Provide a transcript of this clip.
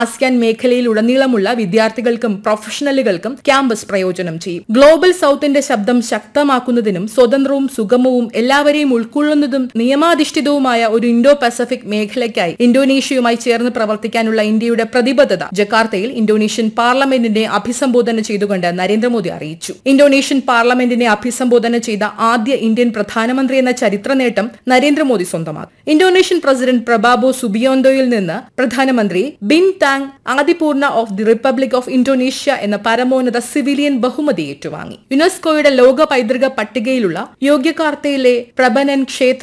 ASEAN മേഖലയിലുടനീളമുള്ള വിദ്യാർത്ഥികൾക്കും പ്രൊഫഷണലുകൾക്കും campus പ്രയോജനം ചെയ്യും ഗ്ലോബൽ സൌത്തിന്റെ ശബ്ദം ശക്തമാക്കുന്നതിനും സ്വതന്ത്രവും സുഗമവും എല്ലാവരെയും ഉൾക്കൊള്ളുന്നതും നിയമാധിഷ്ഠിതവുമായ ഒരു ഇൻഡോ പസഫിക് മേഖലയ്ക്കായി ഇന്തോനേഷ്യയുമായി ചേർന്ന് പ്രവർത്തിക്കാനുള്ള ഇന്ത്യയുടെ പ്രതിബദ്ധത ജക്കാർത്തയിൽ ഇന്തോനേഷ്യൻ പാർലമെന്റിനെ അഭിസംബോധന ചെയ്തുകൊണ്ട് നരേന്ദ്രമോദി അറിയിച്ചു ഇന്തോനേഷ്യൻ പാർലമെന്റിനെ അഭിസംബോധന ചെയ്ത ആദ്യ ഇന്ത്യൻ പ്രധാനമന്ത്രി എന്ന ചരിത്ര നേട്ടം നരേന്ദ്രമോദി സ്വന്തമാക്കി ഇന്തോനേഷ്യൻ പ്രസിഡന്റ് പ്രബാബോ സുബിയോന്തോയിൽ നിന്ന് പ്രധാനമന്ത്രി Bintang Adipurna of the Republic of Indonesia എന്ന പരമോന്നത സിവിലിയൻ ബഹുമതി ഏറ്റുവാങ്ങി യുനെസ്കോയുടെ ലോക പൈതൃക പട്ടികയിലുള്ള യോഗ്യകാർത്തയിലെ പ്രബനൻ ക്ഷേത്ര